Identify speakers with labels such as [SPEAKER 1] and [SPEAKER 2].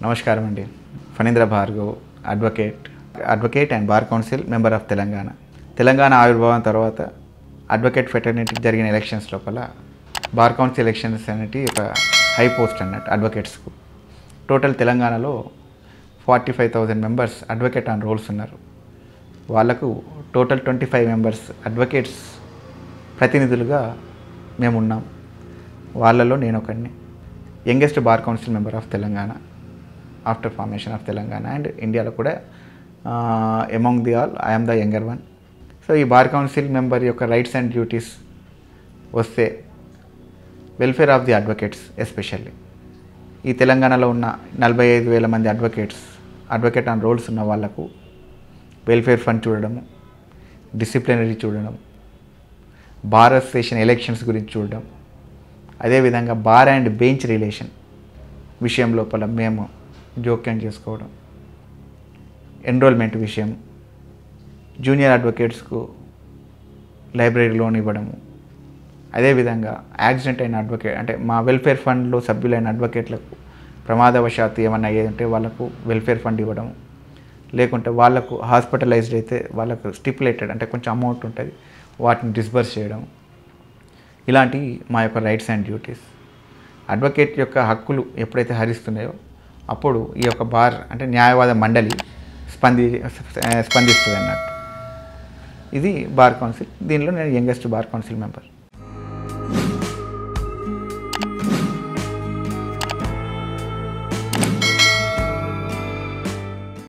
[SPEAKER 1] నమస్కారం అండి Phanindra Bhargav advocate advocate and bar council member of Telangana Telangana ఆవిర్భావం తర్వాత అడ్వకేట్ ఫెటర్నిటీ జరిగిన ఎలక్షన్స్ లోపల బార్ కౌన్సిల్ ఎలక్షన్స్ అనేటి ఒక హై పోస్ట్ అన్నట్టు అడ్వకేట్స్కు టోటల్ తెలంగాణలో forty five thousand members advocate on rolls ఉన్నారు వాళ్ళకు total twenty five members advocates ప్రతినిధులుగా మేము ఉన్నాం వాళ్ళలో నేను ఒకడిని youngest bar council member of Telangana after formation of Telangana and ఇండియాలో కూడా among the all I'm the younger one so ఈ బార్ కౌన్సిల్ మెంబర్ యొక్క రైట్స్ అండ్ డ్యూటీస్ వస్తే welfare of the advocates especially ఈ తెలంగాణలో ఉన్న నలభై ఐదు వేల మంది అడ్వకేట్స్ అడ్వకేట్ ఆన్ రోల్స్ ఉన్న వాళ్లకు వెల్ఫేర్ ఫండ్ చూడడము డిసిప్లినరీ చూడడం బార్ అసోసియేషన్ ఎలక్షన్స్ గురించి చూడడం అదేవిధంగా బార్ అండ్ బెంచ్ రిలేషన్ విషయం లోపల మేము జోక్యం చేసుకోవడం ఎన్రోల్మెంట్ విషయం జూనియర్ అడ్వకేట్స్కు లైబ్రరీ లోన్ ఇవ్వడము అదేవిధంగా యాక్సిడెంట్ అయిన అడ్వకేట్ అంటే మా వెల్ఫేర్ ఫండ్లో సభ్యులైన అడ్వకేట్లకు ప్రమాదవశాత్తు ఏమన్నా అయ్యేదంటే వాళ్ళకు వెల్ఫేర్ ఫండ్ ఇవ్వడం లేకుంటే వాళ్ళకు హాస్పిటలైజ్డ్ అయితే వాళ్ళకు స్టిపులేటెడ్ అంటే కొంచెం అమౌంట్ ఉంటుంది వాటిని డిస్బర్స్ చేయడం ఇలాంటివి మా యొక్క రైట్స్ అండ్ డ్యూటీస్ అడ్వకేట్ యొక్క హక్కులు ఎప్పుడైతే హరిస్తున్నాయో అప్పుడు ఈ యొక్క బార్ అంటే న్యాయవాద మండలి స్పంది స్పందిస్తుంది అన్నట్టు ఇది బార్ కౌన్సిల్ దీనిలో నేను యంగెస్ట్ బార్ కౌన్సిల్ మెంబర్